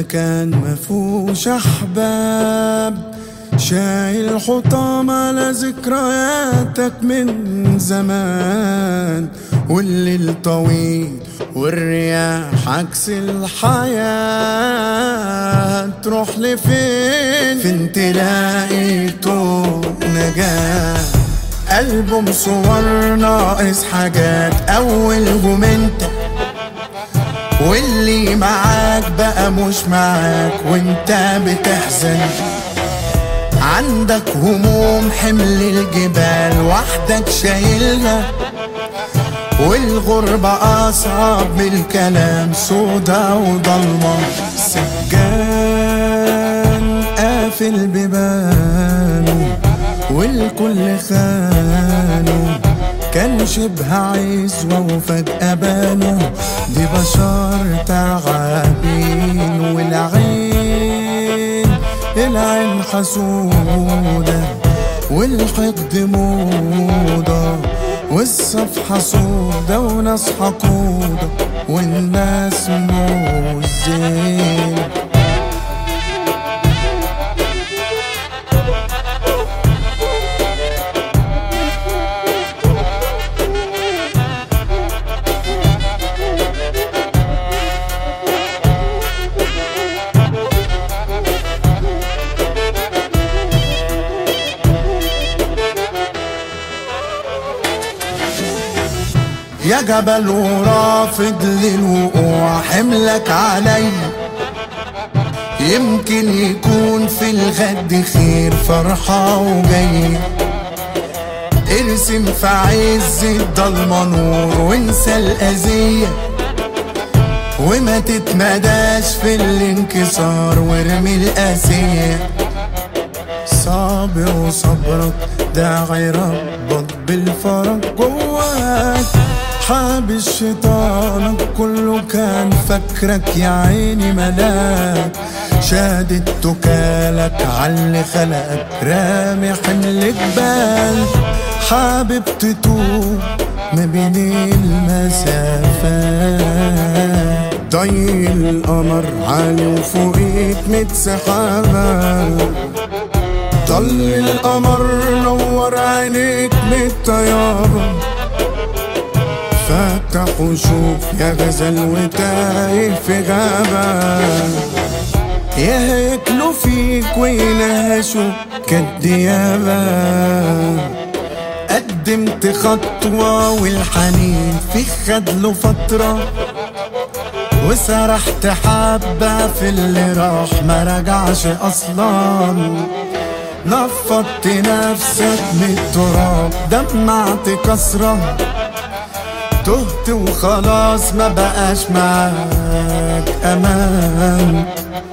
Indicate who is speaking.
Speaker 1: كان مفهوش احباب شايل حطام على ذكرياتك من زمان والليل طويل والرياح عكس الحياة تروح لفين فين تلاقي طوق نجاة ألبوم صور ناقص حاجات أولهم انت واللي معاك بقى مش معاك وانت بتحزن عندك هموم حمل الجبال وحدك شايلها والغربة أصعب من الكلام سودا وضلمة سجان قافل بيبانه والكل خانه كان شبه عزوة وفجأة بانوا دي بشر تعبين والعين العين حسودة والحقد موضة والصفحة سودة وناس حقودة والناس مش زين يا جبل ورافض للوقوع حملك علي يمكن يكون في الغد خير فرحة وجاي ارسم في عز الضلمة نور وانسى الأذية وما تتمداش في الانكسار وارمي القاسية صابر وصبرك داعي ربك بالفرج جواك حابس شيطانك كله كان فكرك يا عيني ملاك شادد تكالك عاللي خلقك رامي حمل جبال حابب تتوب ما بين المسافات ضي القمر عالي وفوقيك ميت سحابة ضل القمر نور عينيك متطيابة فتح وشوف يا غزل وتايه في غابة يهكلوا فيك وينهشوا كالديابة قدمت خطوة والحنين في خدله فترة وسرحت حبة في اللي راح ما رجعش أصلاً نفضت نفسك من التراب دمعت كسرة تهت وخلاص ما بقاش معاك امان